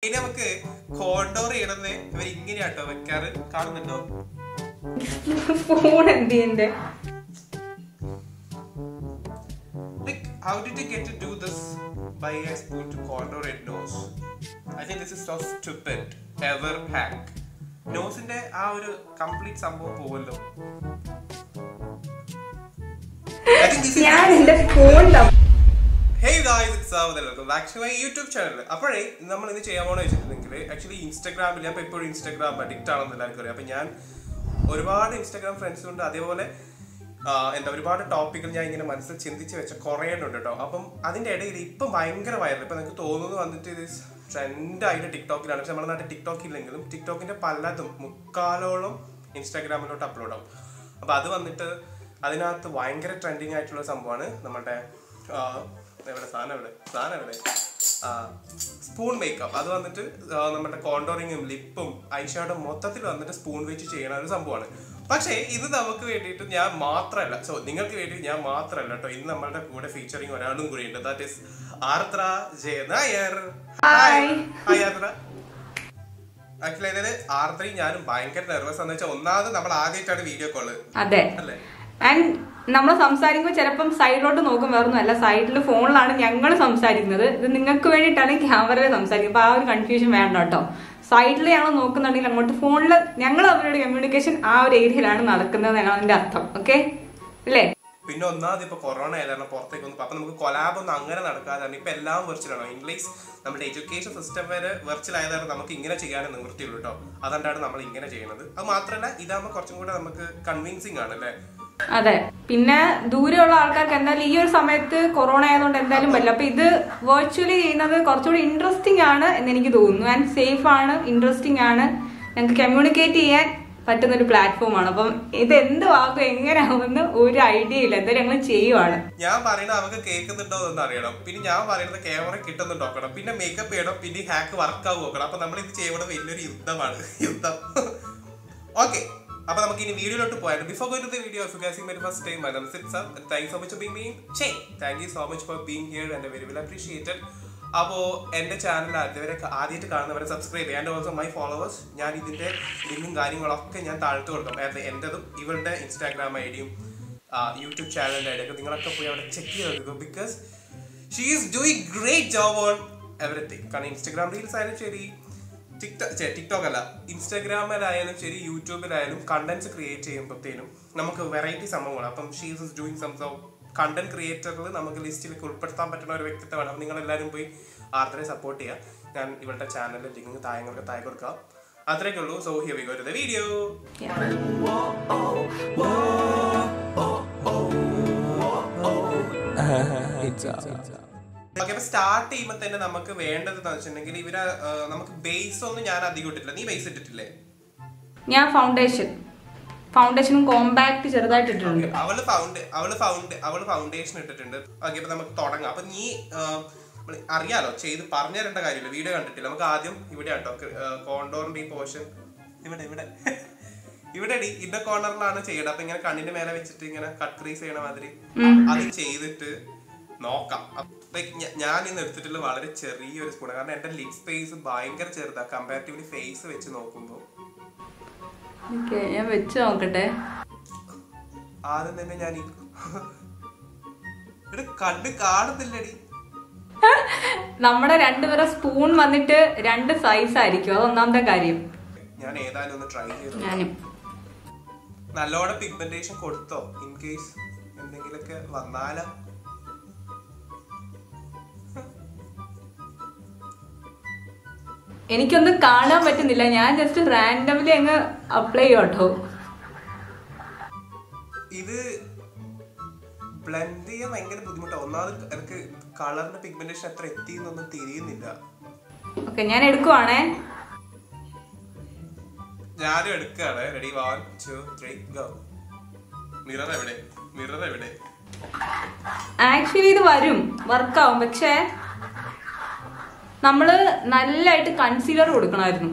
ഇനി നമുക്ക് കോണ്ടോർ ചെയ്യണമെന്ന് ഇവർ ഇങ്ങനെയാട്ടോ വെക്കാറ് കാണുന്നുണ്ടോ ഫോൺ എന്ത് ചെയ്യണ്ടേ Like, how did you get to do this by a spoon to contour a nose? I think this is so stupid. Ever hack. നോസിന്റെ ആ ഒരു കംപ്ലീറ്റ് സംഭവം പോവല്ലോ I think this is- ഞാൻ എന്റെ ഫോണിലാണ് Hey guys, it's Savan. Welcome back to my YouTube channel. അപ്പോഴേ നമ്മൾ ഇന്ന് ചെയ്യാൻ പോകണമെന്ന് വെച്ചിട്ടുണ്ടെങ്കിൽ ആക്ച്വലി ഇൻസ്റ്റാഗ്രാമിൽ ഞാൻ എപ്പോഴും ഇൻസ്റ്റാഗ്രാം അഡിക്റ്റ് ആണെന്ന് എല്ലാവർക്കും അറിയാം അപ്പം ഞാൻ ഒരുപാട് ഇൻസ്റ്റാഗ്രാം ഫ്രണ്ട്സ് ഉണ്ട് അതേപോലെ ആ, എന്താ ഒരുപാട് ടോപ്പിക്കുകൾ ഞാൻ ഇങ്ങനെ മനസ്സിൽ ചിന്തിച്ച് വെച്ച കുറേ ഉണ്ട് കേട്ടോ അപ്പം അതിൻ്റെ ഇടയിൽ ഇപ്പം ഭയങ്കര വൈറൽ ഇപ്പം നിങ്ങൾക്ക് തോന്നുന്നു വന്നിട്ട് ഇത് ട്രെൻഡായിട്ട് ടിക്ടോക്കിലാണ് പക്ഷെ നമ്മുടെ നാട്ടിൽ ടിക്ടോക്ക് ഇല്ലെങ്കിലും ടിക്ടോക്കിൻ്റെ പലതും മുക്കാലോളം ഇൻസ്റ്റാഗ്രാമിലോട്ട് അപ്ലോഡ് ആവും അപ്പോൾ അത് വന്നിട്ട് അതിനകത്ത് ഭയങ്കര ട്രെൻഡിങ് ആയിട്ടുള്ള സംഭവമാണ് നമ്മുടെ ആ, എവിടെ സാധനം എവിടെ സാധനം എവിടെ സ്പൂൺ മേക്കപ്പ് അത് വന്നിട്ട് ആ, നമ്മുടെ കോണ്ടോറിങ്ങും ലിപ്പും ഐഷാഡും മൊത്തത്തിൽ വന്നിട്ട് സ്പൂൺ വെച്ച് ചെയ്യണ ഒരു സംഭവമാണ് പക്ഷേ ഇത് നമുക്ക് വേണ്ടിയിട്ട് ഞാൻ മാത്രമല്ല സോ നിങ്ങൾക്ക് വേണ്ടി ഞാൻ മാത്രമല്ല കേട്ടോ ഇന്ന് നമ്മളുടെ കൂടെ ഫീച്ചറിങ് ഒരാളും കൂടി ഉണ്ട് that is Ardra Jaya Nair Hi. Hi Ardra actually അതായത് ആർദ്രയും ഞാനും ഭയങ്കര നെർവസ് എന്ന് വെച്ചാൽ ഒന്നാമത് നമ്മൾ ആദ്യമായിട്ടാണ് വീഡിയോ കോള് അതെ അല്ലേ ആൻഡ് നമ്മൾ സംസാരിക്കുമ്പോൾ ചിലപ്പം സൈഡിലോട്ട് നോക്കും വേറൊന്നും അല്ല സൈഡിൽ ഫോണിലാണ് ഞങ്ങൾ സംസാരിക്കുന്നത് ഇത് നിങ്ങൾക്ക് വേണ്ടിയിട്ടാണ് ക്യാമറയിൽ സംസാരിക്കുന്നത് അപ്പൊ ആ ഒരു കൺഫ്യൂഷൻ വേണ്ട കേട്ടോ സൈഡിൽ ഞങ്ങൾ നോക്കുന്നുണ്ടെങ്കിൽ അങ്ങോട്ട് ഫോണിൽ ഞങ്ങൾ അവരുടെ കമ്മ്യൂണിക്കേഷൻ ആ ഒരു ഏരിയയിലാണ് നടക്കുന്നത് എന്നാണ് അതിന്റെ അർത്ഥം ഓക്കെ അല്ലേ പിന്നെ ഒന്നാമത് ഇപ്പൊ കൊറോണ ആയതാണ് പുറത്തേക്ക് ഒന്നും അപ്പൊ നമുക്ക് കൊലാബ് ഒന്നും അങ്ങനെ നടക്കാതാണ് ഇപ്പൊ എല്ലാം വെർച്വലാണ് ഇംഗ്ലീഷ് നമ്മുടെ എഡ്യൂക്കേഷൻ സിസ്റ്റം വരെ വെർച്വൽ ആയതാണ് നമുക്ക് ഇങ്ങനെ ചെയ്യാനേ നിവൃത്തിയുള്ളൂ കേട്ടോ അതുകൊണ്ടാണ് നമ്മൾ ഇങ്ങനെ ചെയ്യുന്നത് അത് മാത്രമല്ല ഇതാകുമ്പോൾ കുറച്ചും കൂടെ നമുക്ക് കൺവിൻസിങ് ആണ് അല്ലേ അതെ പിന്നെ ദൂരെയുള്ള ആൾക്കാർക്ക് എന്തായാലും ഈ ഒരു സമയത്ത് കൊറോണ ആയതുകൊണ്ട് എന്തായാലും പറ്റില്ല അപ്പൊ ഇത് വെർച്വലി ചെയ്യുന്നത് കുറച്ചുകൂടി ഇൻട്രസ്റ്റിംഗ് ആണ് എന്ന് എനിക്ക് തോന്നുന്നു ആൻഡ് സേഫ് ആണ് ഇൻട്രസ്റ്റിംഗ് ആണ് ഞങ്ങൾക്ക് കമ്മ്യൂണിക്കേറ്റ് ചെയ്യാൻ പറ്റുന്ന ഒരു പ്ലാറ്റ്ഫോം ആണ് അപ്പം ഇത് എന്ത് വാക്കും എങ്ങനെയാവുമെന്ന് ഒരു ഐഡിയ ഇല്ല എന്തായാലും ഞങ്ങൾ ചെയ്യുവാണ് ഞാൻ പറയുന്നത് അവർക്ക് കേൾക്കുന്നുണ്ടോ എന്ന് അറിയണം പിന്നെ ഞാൻ പറയുന്നത് ക്യാമറ കിട്ടുന്നുണ്ടോ നോക്കണം പിന്നെ മേക്കപ്പ് ചെയ്യണം പിന്നെ ഹാക്ക് വർക്ക് ആവും നോക്കണം അപ്പൊ നമ്മൾ ഇത് ചെയ്യുന്നത് വലിയൊരു യുദ്ധമാണ് യുദ്ധം ഓക്കെ അപ്പൊ നമുക്ക് ഇനി വീഡിയോയിലോട്ട് പോയാലും before going to the video of ഗൈസിംഗ് my first time my name is it's thank so much for being mean ചേ thank you so much for being here and very well appreciated അപ്പോൾ എൻ്റെ channel അതുവരെ ആദ്യമായിട്ട് കാണുന്നവരെ subscribe ചെയ്യാൻ also my followers ഞാൻ ഇതിൻ്റെ ലിങ്കും കാര്യങ്ങളൊക്കെ ഞാൻ താഴ്ത്തു കൊടുക്കാം അതായത് എൻ്റെതും ഇവളുടെ ഇൻസ്റ്റാഗ്രാം ഐ ഡിയും യൂട്യൂബ് ചാനലിൻ്റെ ഐ ഡിയൊക്കെ നിങ്ങളൊക്കെ പോയി അവിടെ ചെക്ക് ചെയ്ത് നോക്കുക because she is doing great job on everything കാരണം ഇൻസ്റ്റാഗ്രാം റീൽസ് ആയാലും ശരി ടിക്ടോക്ക് ടിക്ടോക്ക് അല്ല ഇൻസ്റ്റാഗ്രാമിലായാലും ശരി യൂട്യൂബിലായാലും കണ്ടന്റ്സ് ക്രിയേറ്റ് ചെയ്യുമ്പോഴത്തേനും നമുക്ക് വെറൈറ്റി സംഭവങ്ങൾ അപ്പം she's is doing some content ക്രിയേറ്ററിൽ നമുക്ക് ലിസ്റ്റിലേക്ക് ഉൾപ്പെടുത്താൻ പറ്റുന്ന ഒരു വ്യക്തിത്വമാണ് അപ്പം നിങ്ങൾ എല്ലാവരും പോയി ആർദ്രയെ സപ്പോർട്ട് ചെയ്യുക ഞാൻ ഇവളുടെ ചാനലിൽ ലിങ്ക് തായങ്ങൾക്ക് താഴെ കൊടുക്കാം അത്രയൊക്കെ ഉള്ളൂ so here we go to the video okay അപ്പൊ സ്റ്റാർട്ട് ചെയ്യുമ്പോൾ തന്നെ നമുക്ക് വേണ്ടത് എന്ന് വെച്ചിട്ടുണ്ടെങ്കിൽ ഇവര് ആ, നമുക്ക് ബേസ് ഒന്നും ഞാൻ അധികം ഇട്ടിട്ടില്ല നീ ബേസ് ഇട്ടിട്ടില്ലേ ഞാൻ ഫൗണ്ടേഷൻ ഫൗണ്ടേഷനും കോമ്പാക്ട് ചെറുതായിട്ട് ഇട്ടിട്ടുണ്ട് അവള് ഫൗണ്ട് അവള് ഫൗണ്ട് അവള് ഫൗണ്ടേഷൻ ഇട്ടിട്ടുണ്ട് ഓക്കെ അപ്പൊ നമുക്ക് തുടങ്ങാം അപ്പൊ നീ ആ, നമ്മള് അറിയാലോ ചെയ്ത് പറഞ്ഞു തരേണ്ട കാര്യമില്ല വീഡിയോ കണ്ടിട്ടില്ല നമുക്ക് ആദ്യം ഇവിടെ കേട്ടോ കോണ്ടോറിന്റെ ഈ പോർഷൻ ഇവിടെ ഇവിടെ ഇവിടെ ഡി ഇന്ന കോർണറിലാണ് ചെയ്യണം അപ്പൊ ഇങ്ങനെ കണ്ണിന്റെ മേലെ വെച്ചിട്ട് ഇങ്ങനെ കട്ട് ക്രീസ് ചെയ്യണ മാതിരി അത് ചെയ്തിട്ട് നോക്കാം ലൈക്ക് ഞാൻ ഇന്ന് എടുത്തിട്ടുള്ള വളരെ ചെറിയൊരു സ്പൂൺ കാരണം എന്റെ ലിപ് സ്പേസ് ഭയങ്കര ചെറുതാ കമ്പാരിറ്റീവ്ലി ഫേസ് വെച്ച് നോക്കുമ്പോൾ ഓക്കെ ഞാൻ വെച്ച് നോക്കട്ടെ ആദ്യം തന്നെ ഞാൻ ഈ ഇവിടെ കണ്ണ് കാണുന്നില്ലടി നമ്മുടെ രണ്ടുപേരെ സ്പൂൺ വന്നിട്ട് രണ്ട് സൈസ് ആയിരിക്കും അത് ഒന്നാമത്തെ കാര്യം ഞാൻ ഏതായാലും ഒന്ന് ട്രൈ ചെയ്തു ഞാനും നല്ലോണം പിഗ്മെന്റേഷൻ കൊടുത്തോ ഇൻ കേസ് എന്തെങ്കിലുമൊക്കെ വന്നാലോ എനിക്കൊന്നും കാണാൻ പറ്റുന്നില്ല ഞാൻ ജസ്റ്റ് റാൻഡംലി അങ്ങ് അപ്ലൈ ചെയ്യോട്ടോ ഇത് ബ്ലെൻഡ് ചെയ്യാൻ ഭയങ്കര ബുദ്ധിമുട്ടാണ് ഒന്നാമത് എനിക്ക് കളറിന്റെ പിഗ്മെന്റേഷൻ എത്ര എത്തിയെന്നൊന്നും തിരിയുന്നില്ല ഓക്കെ ഞാൻ എടുക്കുവാണേ ഞാനും എടുക്കുകയാണ് ready one two three go mirror എവിടെ മിറർ എവിടെ ആക്ച്വലി ഇത് വരും വർക്കാവും പക്ഷേ നമ്മള് നല്ലതായിട്ട് കൺസീലർ കൊടുക്കണമായിരുന്നു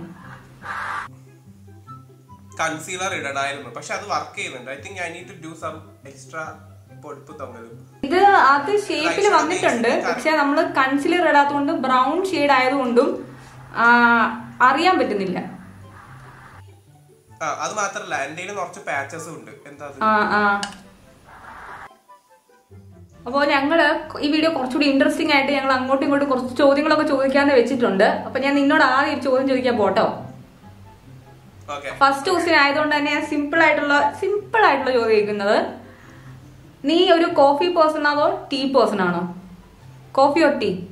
കൺസീലർ ഇടണമായിരുന്നു പക്ഷെ അത് വർക്ക് ചെയ്യുന്നുണ്ട് I think I need to do some extra പൊടിപ്പ് തൊങ്ങലും ഇത് അത് ഷേപ്പിൽ വന്നിട്ടുണ്ട് പക്ഷെ നമ്മൾ കൺസീലർ ഇടാത്തതുകൊണ്ട് ബ്രൗൺ ഷെയ്ഡ് ആയതുകൊണ്ടും ആ, അറിയാൻ പറ്റുന്നില്ല ആ അത് മാത്രല്ല എന്റെ കുറച്ച് പാച്ചസും ഉണ്ട് എന്താ അത് ആ ആ അപ്പോൾ ഞങ്ങള് ഈ വീഡിയോ കുറച്ചുകൂടി ഇൻട്രസ്റ്റിംഗ് ആയിട്ട് ഞങ്ങൾ അങ്ങോട്ടും ഇങ്ങോട്ടും കുറച്ച് ചോദ്യങ്ങളൊക്കെ ചോദിക്കാന്ന് വെച്ചിട്ടുണ്ട് അപ്പൊ ഞാൻ നിന്നോട് ആദ്യം ഒരു ചോദ്യം ചോദിക്കാൻ പോട്ടോ ഓക്കെ ഫസ്റ്റ് ക്വസ്റ്റ്യൻ ആയതുകൊണ്ട് തന്നെ ഞാൻ സിമ്പിൾ ആയിട്ടുള്ള സിമ്പിൾ ആയിട്ടുള്ള ചോദ്യം ചോദിക്കുന്നത് നീ ഒരു കോഫി പേഴ്സൺ ആണോ ടീ പേഴ്സൺ ആണോ coffee or tea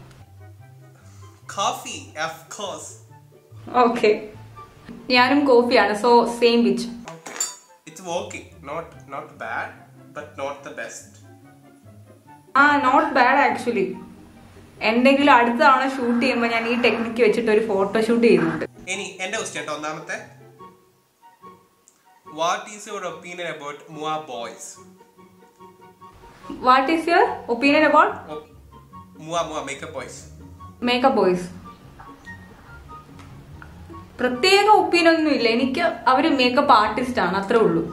coffee of course okay ഞാനും കോഫിയാണ് so same which okay it's working not not bad but not the best ah not bad actually എന്തെങ്കിലും അടുത്ത തവണ ഷൂട്ട് ചെയ്യുമ്പോൾ ഞാൻ ഈ ടെക്നിക്ക് വെച്ചിട്ട് ഒരു ഫോട്ടോ ഷൂട്ട് ചെയ്യുന്നുണ്ട് ഇനി എന്റെ ക്വസ്റ്റ്യൻ കേട്ടോ ഒന്നാമത്തെ what is your opinion about മുവ boys what is your opinion about മുവ മുവ മേക്കപ്പ് ബോയ്സ് മേക്കപ്പ് ബോയ്സ് പ്രത്യേക ഒപ്പീനിയൻ ഒന്നും ഇല്ല എനിക്ക് അവര് മേക്കപ്പ് ആർട്ടിസ്റ്റ് ആണ് അത്രേ ഉള്ളൂ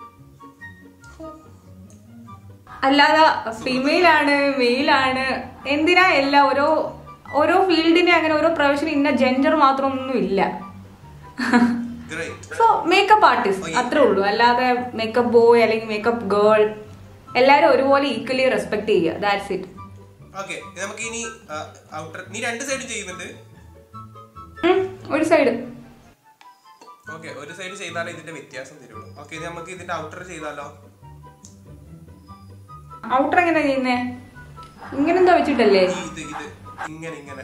അല്ലാതെ ഫീമെയിൽ ആണ് മെയിൽ ആണ് എന്തിനാ എല്ലാം ഓരോ ഓരോ ഫീൽഡിനെ അങ്ങനെ ഓരോ പ്രൊഫഷൻ ഇന്ന ജെൻഡർ മാത്രമൊന്നും ഇല്ല ഗ്രേറ്റ് സോ മേക്കപ്പ് ആർട്ടിസ്റ്റ് അത്രേ ഉള്ളൂ അല്ലാതെ മേക്കപ്പ് ബോയ് അല്ലെങ്കിൽ മേക്കപ്പ് ഗേൾ എല്ലാരും ഒരുപോലെ ഈക്വലി റെസ്പെക്ട് ചെയ്യുക ദാറ്റ്സ് ഇറ്റ് ഓക്കെ നമുക്ക് ഇനി ഔട്ടർ നീ രണ്ട് സൈഡും ചെയ്യുന്നുണ്ട് ഒരു സൈഡ് ഓക്കെ ഒരു സൈഡ് ചെയ്താലേ ഇതിന്റെ വ്യത്യാസം തരുള്ളൂ ഓക്കെ നമുക്ക് ഇതിന്റെ ഔട്ടർ ചെയ്താലോ ഔട്ടർ എങ്ങനെ ചെയ്യുന്നേ ഇങ്ങനെ എന്താ വെച്ചിട്ടല്ലേ ഈ ഇത് ഇത് ഇങ്ങനെ ഇങ്ങനെ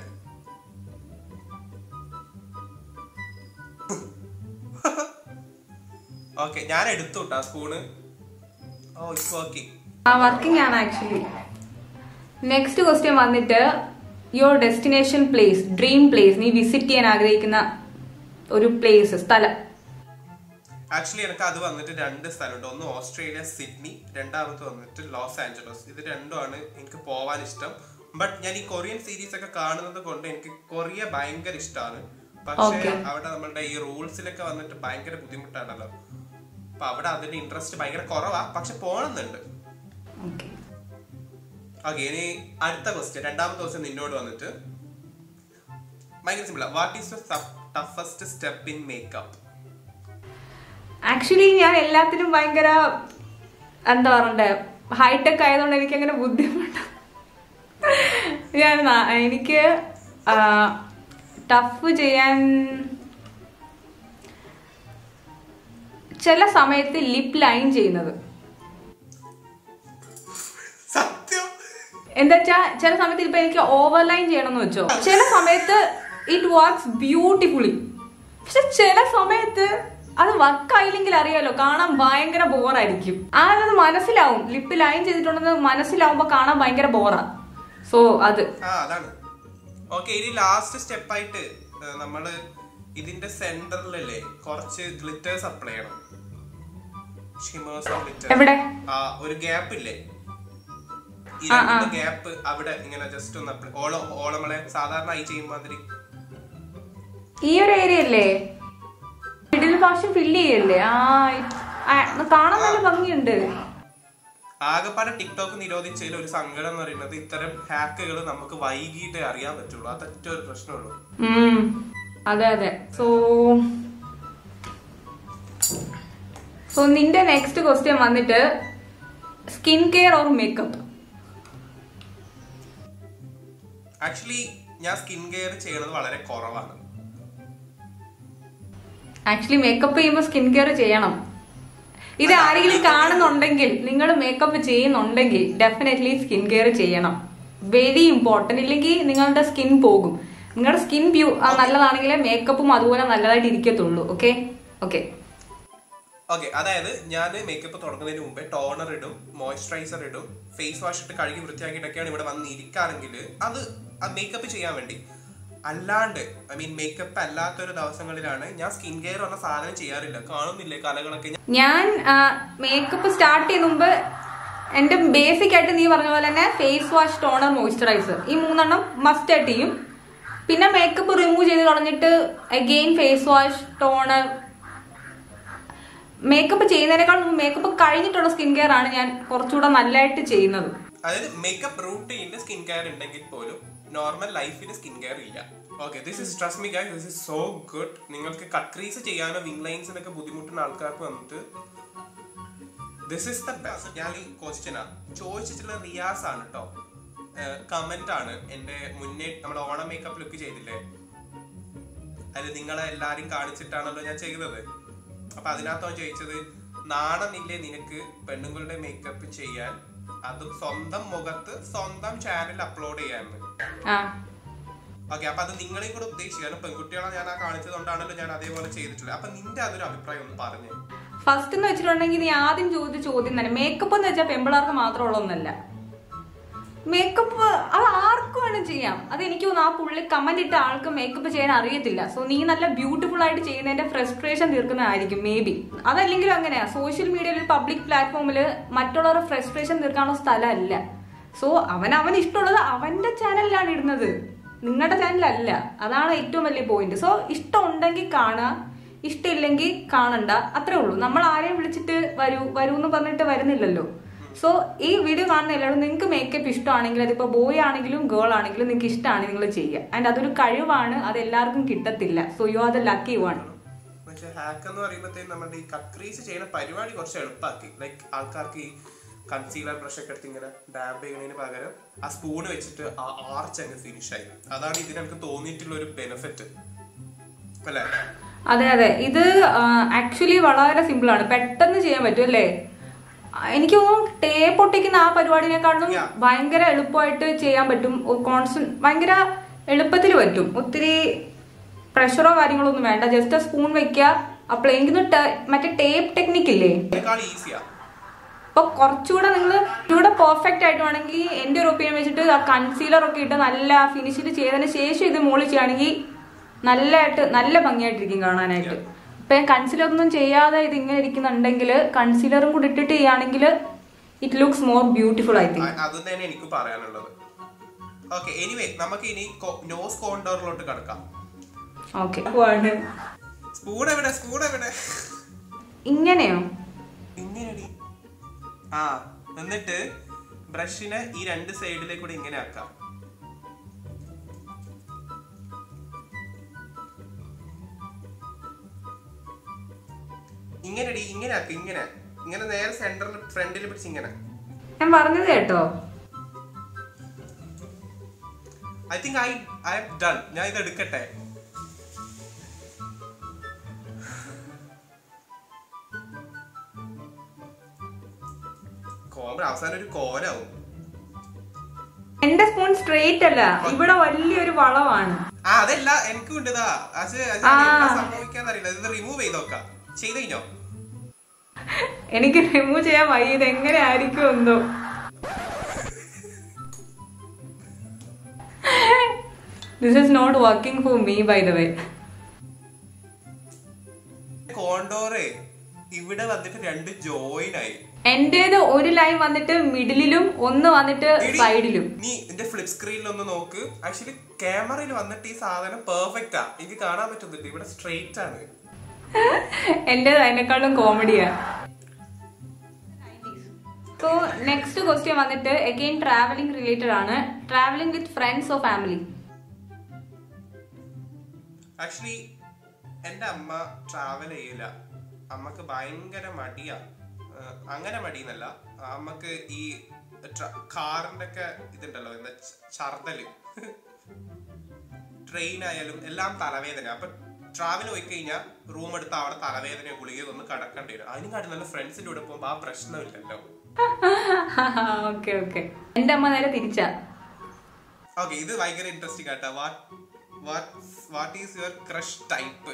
ഓക്കെ ഞാൻ എടുത്തു കേട്ടോ സ്പൂണ് ഓ ഇറ്റ്സ് വർക്കിംഗ് ആ വർക്കിംഗ് ആണ് ആക്ച്വലി നെക്സ്റ്റ് ക്വസ്റ്റ്യൻ വന്നിട്ട് your destination place dream place നീ വിസിറ്റ് ചെയ്യാൻ ആഗ്രഹിക്കുന്ന ഒരു പ്ലേസ് സ്ഥലം ആക്ച്വലി എനിക്ക് അത് വന്നിട്ട് രണ്ട് സ്ഥലമുണ്ട് ഒന്ന് ഓസ്ട്രേലിയ സിഡ്നി രണ്ടാമത് വന്നിട്ട് ലോസ് ആഞ്ചലസ് ഇത് രണ്ടുമാണ് എനിക്ക് പോവാൻ ഇഷ്ടം ബട്ട് ഞാൻ ഈ കൊറിയൻ സീരീസ് ഒക്കെ കാണുന്നത് കൊണ്ട് എനിക്ക് കൊറിയ ഭയങ്കര ഇഷ്ടമാണ് പക്ഷേ Okay. അവിടെ നമ്മളുടെ ഈ റൂൾസിലൊക്കെ വന്നിട്ട് ഭയങ്കര ബുദ്ധിമുട്ടാണല്ലോ അപ്പൊ അവിടെ അതിന്റെ ഇൻട്രസ്റ്റ് ഭയങ്കര കുറവാ പക്ഷെ പോണമെന്നുണ്ട് ഓക്കെ ഓക്കെ ഇനി അടുത്ത ക്വസ്റ്റ്യൻ രണ്ടാമത്തെ ദിവസം നിന്നോട് വന്നിട്ട് ഭയങ്കര സിമ്പിളാ what is the toughest step in makeup actually ഞാൻ എല്ലാത്തിനും ഭയങ്കര എന്താ പറയണ്ടേ ഹൈടെക് ആയതുകൊണ്ട് എനിക്ക് അങ്ങനെ ബുദ്ധിമുട്ട് ഞാൻ ന- എനിക്ക് ടഫ് ചെയ്യാൻ ചില സമയത്ത് ലിപ് ലൈൻ ചെയ്യുന്നത് സത്യം എന്താ വെച്ചാ ചില സമയത്ത് ഇപ്പൊ എനിക്ക് ഓവർലൈൻ ചെയ്യണമെന്ന് വെച്ചോ ചില സമയത്ത് ഇറ്റ് വർക്ക്സ് ബ്യൂട്ടിഫുള്ളി പക്ഷെ ചില സമയത്ത് അത് വർക്കായില്ലെങ്കിൽ അറിയാലോ കാണാൻ ഭയങ്കര ബോറായിരിക്കും അത് മനസ്സിലാവും ലിപ്പ് ലൈൻ ചെയ്തിട്ടുണ്ടെന്ന് മനസ്സിലാവുമ്പോ കാണാൻ ഭയങ്കര ബോറാ സോ അത് ആ അതാണ് ഓക്കെ ഇനി ലാസ്റ്റ് സ്റ്റെപ്പ് ആയിട്ട് ഏ, നമ്മള് ഇതിന്റെ സെന്ററിലല്ലേ കുറച്ച് ഗ്ലിറ്റേഴ്സ് അപ്ലൈ ചെയ്യണം ഷിമേഴ്സ് ഗ്ലിറ്റർ എവിടെ ആ ഒരു ഗ്യാപ്പ് ഇല്ലേ ഈ ആ, രണ്ട് ഗ്യാപ്പ് അവിടെ ഇങ്ങനെ ജസ്റ്റ് ഒന്ന് അപ്ലൈ ഓള ഓളമളെ സാധാരണ ആയി ചെയ്യുമ്പോ മാതിരി ഈ ഒരു ഏരിയ അല്ലേ മിഡിൽ ഭാഷം ഫില്ല് ചെയ്യല്ലേ ആ ആ, കാണാൻ നല്ല ഭംഗിയുണ്ട് ആകെപ്പാടെ ടിക്ടോക്ക് നിരോധിച്ചതിൽ ഒരു സങ്കടം എന്ന് പറയുന്നത് ഇത്തരം ഹാക്കുകൾ നമുക്ക് വൈകിട്ടേ അറിയാൻ പറ്റുള്ളൂ അതൊറ്റ ഒരു പ്രശ്നമുള്ളൂ ഉം. അതെ അതെ സോ സോ നിന്റെ നെക്സ്റ്റ് ക്വസ്റ്റ്യൻ വന്നിട്ട് skin care or makeup actually ഞാൻ സ്കിൻ കെയർ ചെയ്യണത് വളരെ കുറവാണ് ആക്ച്വലി മേക്കപ്പ് ചെയ്യുമ്പോൾ സ്കിൻ കെയർ ചെയ്യണം ഇത് ആരെങ്കിലും കാണുന്നുണ്ടെങ്കിൽ നിങ്ങൾ മേക്കപ്പ് ചെയ്യുന്നുണ്ടെങ്കിൽ ഡെഫിനറ്റ്ലി സ്കിൻ കെയർ ചെയ്യണം വെരി ഇമ്പോർട്ടന്റ് ഇല്ലെങ്കിൽ നിങ്ങളുടെ സ്കിൻ പോകും നിങ്ങളുടെ സ്കിൻ വ്യൂ നല്ലതാണെങ്കിൽ മേക്കപ്പും അതുപോലെ നല്ലതായിട്ട് ഇരിക്കത്തുള്ളൂ ഓക്കെ ഓക്കെ ഓക്കെ അതായത് ഞാൻ മേക്കപ്പ് തുടങ്ങുന്നതിന് മുമ്പേ ടോണർ ഇടും മോയ്സ്ചറൈസർ ഇടും ഫേസ് വാഷ് ഇട്ട് കഴുകി വൃത്തിയാക്കിയിട്ടൊക്കെയാണ് ഇവിടെ വന്ന് ഇരിക്കുകയാണെങ്കിൽ അത് മേക്കപ്പ് ചെയ്യാൻ വേണ്ടി അല്ലാണ്ട് ഐ മീൻ മേക്കപ്പ് അല്ലാത്തൊരു ദിവസങ്ങളിലാണ് ഞാൻ സ്കിൻ കെയർ പറഞ്ഞ സാധനം ചെയ്യാറില്ല കാണുന്നില്ലേ കലകളൊക്കെ ഞാൻ- ഞാൻ മേക്കപ്പ് സ്റ്റാർട്ട് ചെയ്യുന്ന മുമ്പ് എന്റെ ബേസിക് ആയിട്ട് നീ പറഞ്ഞ പോലെ തന്നെ ഫേസ് വാഷ് ടോണർ മോയ്സ്ചറൈസർ ഈ മൂന്നെണ്ണം മസ്റ്റ് ആയിട്ട് ചെയ്യും പിന്നെ മേക്കപ്പ് റിമൂവ് ചെയ്ത് കളഞ്ഞിട്ട് again face wash toner makeup ചെയ്യുന്നതിനേക്കാൾ മുമ്പ് മേക്കപ്പ് കഴിഞ്ഞിട്ടുള്ള സ്കിൻ കെയർ ആണ് ഞാൻ കുറച്ചുകൂടെ നല്ലതായിട്ട് ചെയ്യുന്നത് അതായത് മേക്കപ്പ് റൂട്ടീനിൽ സ്കിൻ കെയർ ഉണ്ടെങ്കിൽ പോലും നോർമൽ ലൈഫിൽ സ്കിൻ കെയർ ഇല്ല okay this is trust me guys this is so good നിങ്ങൾക്ക് കട്ട് ക്രീസ് ചെയ്യാനോ വിങ് ലൈൻസിനൊക്കെ ബുദ്ധിമുട്ടുന്ന ആൾക്കാർക്ക് വന്നിട്ട് ദിസ് ഇസ് ദ ബെസ്റ്റ് ഞാൻ ഈ ക്വസ്റ്റ്യനാ ചോദിച്ചിട്ടുള്ള റിയാസ് ആണ് കേട്ടോ കമന്റ് ആണ് എന്റെ മുന്നേ നമ്മുടെ ഓണം മേക്കപ്പ് ലുക്ക് ചെയ്തില്ലേ അത് നിങ്ങളെ എല്ലാരും കാണിച്ചിട്ടാണല്ലോ ഞാൻ ചെയ്തത് അപ്പൊ അതിനകത്തോ ചോദിച്ചത് നാണമില്ലേ നിനക്ക് പെണ്ണുങ്ങളുടെ മേക്കപ്പ് ചെയ്യാൻ അതും സ്വന്തം മുഖത്ത് സ്വന്തം ചാനൽ അപ്ലോഡ് ചെയ്യാന്ന് ആ ഓക്കെ അപ്പൊ അത് നിങ്ങളെയും കൂടെ ഉദ്ദേശിക്കുക കാരണം പെൺകുട്ടികളെ ഞാൻ ആ കാണിച്ചതുകൊണ്ടാണല്ലോ ഞാൻ അതേപോലെ ചെയ്തിട്ടുള്ളത് അപ്പൊ നിന്റെ അതൊരു അഭിപ്രായം ഒന്ന് പറഞ്ഞു ഫസ്റ്റ് എന്ന് വെച്ചിട്ടുണ്ടെങ്കിൽ നീ ആദ്യം ചോദിച്ച ചോദ്യം തന്നെ മേക്കപ്പ് എന്ന് വെച്ചാൽ പെമ്പിളാർക്ക് മാത്രമുള്ള ഒന്നല്ല മേക്കപ്പ് അത് ആർക്കും വേണം ചെയ്യാം അത് എനിക്ക് തോന്നുന്നു ആ പുള്ളി കമന്റ് ഇട്ട ആൾക്ക് മേക്കപ്പ് ചെയ്യാൻ അറിയത്തില്ല സോ നീ നല്ല ബ്യൂട്ടിഫുൾ ആയിട്ട് ചെയ്യുന്നതിന്റെ ഫ്രസ്ട്രേഷൻ തീർക്കുന്നതായിരിക്കും മേ ബി അതല്ലെങ്കിലും അങ്ങനെയാ സോഷ്യൽ മീഡിയയിൽ പബ്ലിക് പ്ലാറ്റ്ഫോമിൽ മറ്റുള്ളവരുടെ ഫ്രസ്ട്രേഷൻ തീർക്കാനുള്ള സ്ഥലമല്ല സോ അവൻ അവൻ ഇഷ്ടമുള്ളത് അവന്റെ ചാനലിലാണ് ഇടുന്നത് നിങ്ങളുടെ ചാനലല്ല അതാണ് ഏറ്റവും വലിയ പോയിന്റ് സോ ഇഷ്ടം ഉണ്ടെങ്കിൽ കാണുക ഇഷ്ടമില്ലെങ്കിൽ കാണണ്ട അത്രേ ഉള്ളൂ നമ്മൾ ആരെയും വിളിച്ചിട്ട് വരൂ വരൂ എന്ന് പറഞ്ഞിട്ട് വരുന്നില്ലല്ലോ സോ ഈ വീഡിയോ കാണുന്ന എല്ലാവരും നിങ്ങൾക്ക് മേക്കപ്പ് ഇഷ്ടമാണെങ്കിൽ അതിപ്പോൾ ബോയ് ആണെങ്കിലും ഗേൾ ആണെങ്കിലും നിങ്ങൾക്ക് ഇഷ്ടമാണെങ്കിൽ നിങ്ങൾ ചെയ്യുക ആൻഡ് അതൊരു കഴിവാണ് അത് എല്ലാവർക്കും കിട്ടത്തില്ല so you are the lucky one പക്ഷെ ഹാക്ക് എന്ന് പറയുമ്പോഴത്തേക്കും നമ്മുടെ ഈ കക്രീസ് ചെയ്യുന്ന പരിപാടി കുറച്ച് എളുപ്പമാക്കി ലൈക്ക് ആൾക്കാർക്ക് ഈ കൺസീലർ ബ്രഷ് ഒക്കെ എടുത്ത് ഇങ്ങനെ ഡാബ് ചെയ്യുന്നതിന് പകരം ആ സ്പൂണ് വെച്ചിട്ട് ആ ആർച്ച് അങ്ങ് ഫിനിഷ് ആയി അതാണ് ഇതിന് എനിക്ക് തോന്നിയിട്ടുള്ള ഒരു ബെനിഫിറ്റ് അല്ലേ അതെ അതെ ഇത് ആക്ച്വലി വളരെ സിമ്പിൾ ആണ് പെട്ടെന്ന് ചെയ്യാൻ പറ്റും അല്ലേ ആ, എനിക്ക് തോന്നുന്നു ടേപ്പ് ഒട്ടിക്കുന്ന ആ പരിപാടിനെക്കാളും Yeah. ഭയങ്കര എളുപ്പമായിട്ട് ചെയ്യാൻ പറ്റും കോൺസെൻട്രേ ഭയങ്കര എളുപ്പത്തിൽ പറ്റും ഒത്തിരി പ്രഷറോ കാര്യങ്ങളോ ഒന്നും വേണ്ട ജസ്റ്റ് സ്പൂൺ വെക്കുക അപ്ലൈ എനിക്ക് മറ്റേ ടേപ്പ് ടെക്നിക്ക് ഇല്ലേ ഇതിനേക്കാൾ ഈസിയാ അപ്പൊ കുറച്ചുകൂടെ നിങ്ങൾ കുറച്ചുകൂടെ പെർഫെക്റ്റ് ആയിട്ട് വേണമെങ്കിൽ എന്റെ ഒരു ഒപ്പീനിയൻ വെച്ചിട്ട് ആ കൺസീലർ ഒക്കെ ഇട്ട് നല്ല ഫിനിഷിൽ ചെയ്തതിന് ശേഷം ഇത് മുകളിൽ ചെയ്യുകയാണെങ്കിൽ നല്ലതായിട്ട് നല്ല ഭംഗിയായിട്ടിരിക്കും കാണാനായിട്ട് ഇപ്പൊ ഞാൻ കൺസീലർ ഒന്നും ചെയ്യാതെ ഇത് ഇങ്ങനെ ഇരിക്കുന്നുണ്ടെങ്കിൽ കൺസീലറും കൂടി ഇട്ടിട്ട് ചെയ്യുകയാണെങ്കിൽ ഇറ്റ് ലുക്സ് മോർ ബ്യൂട്ടിഫുൾ ആയി തിങ്ക് അ- അത് തന്നെ എനിക്ക് പറയാനുള്ളത് ഓക്കെ എനിവേ നമുക്ക് ഇനി നോസ് കോണ്ടോറിലോട്ട് കിടക്കാം ഓക്കെ സ്പൂൺ എവിടെ സ്പൂൺ എവിടെ ഇങ്ങനെയോ ഇങ്ങനെയടി ആ എന്നിട്ട് ബ്രഷിനെ ഈ രണ്ട് സൈഡിലേക്ക് കൂടെ ഇങ്ങനെ ആക്കാം ഇങ്ങനെടി ഇങ്ങനെ ആക്ക ഇങ്ങനെ ഇങ്ങനെ നേരെ സെന്ററിൽ ഫ്രണ്ടിൽ പിടിച്ച് ഇങ്ങനെ ഞാൻ പറഞ്ഞത് കേട്ടോ I think I I done ഞാൻ ഇത് എടുക്കട്ടെ കോമൺ അവസാനം ഒരു കോലാവും എന്റെ സ്പൂൺ സ്ട്രെയിറ്റ് അല്ല ഇവിടെ വലിയൊരു വളവാണ് ആ അതല്ല എനിക്കും ഉണ്ടതാ അത് അത് ആ. എന്താ സംഭവിക്കാന്നറിയില്ല ഇത് റിമൂവ് ചെയ്ത് നോക്കാം ചെയ്ത് കഴിഞ്ഞോ എനിക്ക് റിമൂവ് ചെയ്യാൻ വയ്യ ഇത് എങ്ങനെ ആയിരിക്കും എന്തോ this is not working for me by the way കോണ്ടോറേ ഇവിടെ വന്നിട്ട് രണ്ട് ജോയിൻ ആയി എന്റേത് ഒരു ലൈൻ വന്നിട്ട് മിഡിലും ഒന്ന് വന്നിട്ട് എടി, സൈഡിലും നീ എന്റെ ഫ്ലിപ്പ് സ്ക്രീനിൽ ഒന്ന് നോക്ക് ആക്ച്വലി ക്യാമറയിൽ വന്നിട്ട് ഈ സാധനം പെർഫെക്റ്റ് ആ എനിക്ക് കാണാൻ പറ്റുന്നുണ്ട് ഇവിടെ സ്ട്രെയിറ്റ് ആണ് എന്റേത് അതിനേക്കാളും കോമഡിയാ സോ നെക്സ്റ്റ് ക്വസ്റ്റ്യൻ വന്നിട്ട് അഗെയിൻ ട്രാവലിംഗ് റിലേറ്റഡ് ആണ് travelling with friends or family actually എന്റെ അമ്മ ട്രാവൽ ചെയ്യില്ല അമ്മക്ക് ഭയങ്കര മടിയാ ഏഹ് അങ്ങനെ മടിയെന്നല്ല അമ്മക്ക് ഈ കാറിന്റെ ഒക്കെ ഇതുണ്ടല്ലോ എന്താ ച- ഛർദല് ട്രെയിൻ ആയാലും എല്ലാം തലവേദന അപ്പൊ ട്രാവൽ പോയി കഴിഞ്ഞാൽ റൂം എടുത്ത് അവിടെ തലവേദന ഗുളിക ഒന്ന് കടക്കേണ്ടി വരും അതിനെക്കാട്ടി നല്ല ഫ്രണ്ട്സിന്റെ കൂടെ പോകുമ്പോൾ ആ പ്രശ്നമില്ലല്ലോ ഓക്കെ ഓക്കെ എന്റെ അമ്മ നേരെ തിരിച്ചാ ഓക്കെ ഇത് ഭയങ്കര ഇൻട്രസ്റ്റിംഗ് ആട്ടോ what what what is your crush type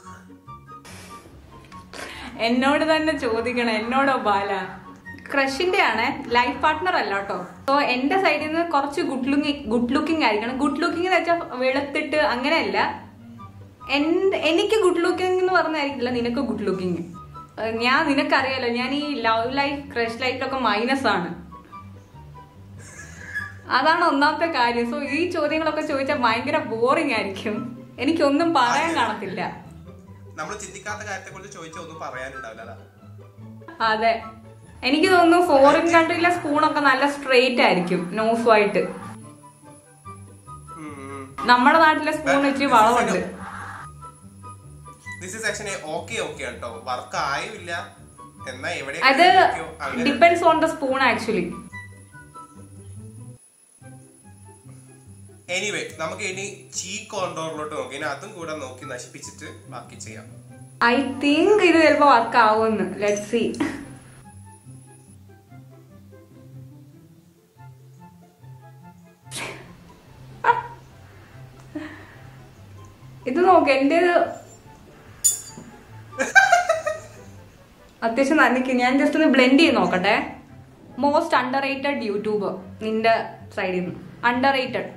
എന്നോട് തന്നെ ചോദിക്കണം എന്നോടോ ബാല ക്രഷിന്റെ ആണ് ലൈഫ് പാർട്ട്ണർ അല്ല കേട്ടോ സോ എന്റെ സൈഡിൽ നിന്ന് കുറച്ച് ഗുഡ് ലുക്കിംഗ് ഗുഡ് ലുക്കിംഗ് ആയിരിക്കണം ഗുഡ് ലുക്കിംഗ് എന്ന് വെച്ചാൽ വെളുത്തിട്ട് അങ്ങനെയല്ല എൻ- എനിക്ക് ഗുഡ് ലുക്കിംഗ് എന്ന് പറഞ്ഞായിരിക്കില്ല നിനക്ക് ഗുഡ് ലുക്കിംഗ് ഞാൻ നിനക്കറിയാലോ ഞാൻ ഈ ലവ് ലൈഫ് ക്രഷ് ലൈഫിലൊക്കെ മൈനസ് ആണ് അതാണ് ഒന്നാമത്തെ കാര്യം സോ ഈ ചോദ്യങ്ങളൊക്കെ ചോദിച്ചാൽ ഭയങ്കര ബോറിംഗ് ആയിരിക്കും എനിക്കൊന്നും പറയാൻ കാണത്തില്ല നമ്മൾ ചിന്തിക്കാത്ത കാര്യത്തെ കുറിച്ച് ചോദിച്ചാൽ ഒന്നും പറയാനുണ്ടാവില്ല അതാ അതെ എനിക്ക് തോന്നുന്നു ഫോറിൻ കൺട്രിയിലെ സ്പൂണൊക്കെ നല്ല സ്ട്രെയിറ്റ് ആയിരിക്കും നോസുമായിട്ട് ഉം, ഉം. നമ്മുടെ നാട്ടിലെ സ്പൂൺ ഇച്ചിരി വളമുണ്ട് this is actually okay okay കേട്ടോ വർക്ക് ആയില്ല എന്നാ എവിടെ അത് depends on the spoon actually anyway നമുക്ക് ഇനി ചീ കോണ്ടോറിലോട്ട് നോക്കി ഇനി അതും കൂടെ നോക്കി നശിപ്പിച്ചിട്ട് ബാക്കി ചെയ്യാം ഐ തിങ്ക് ഇത് ചിലപ്പോ വർക്ക് ആവുമെന്ന് ലെറ്റ് സി ഇത് നോക്ക് എന്റെ അത്യാവശ്യം നന്നിക്ക് ഞാൻ ജസ്റ്റ് ഒന്ന് ബ്ലെൻഡ് ചെയ്ത് നോക്കട്ടെ മോസ്റ്റ് അണ്ടർ റേറ്റഡ് യൂട്യൂബർ നിന്റെ സൈഡിൽ നിന്ന് അണ്ടർ റേറ്റഡ്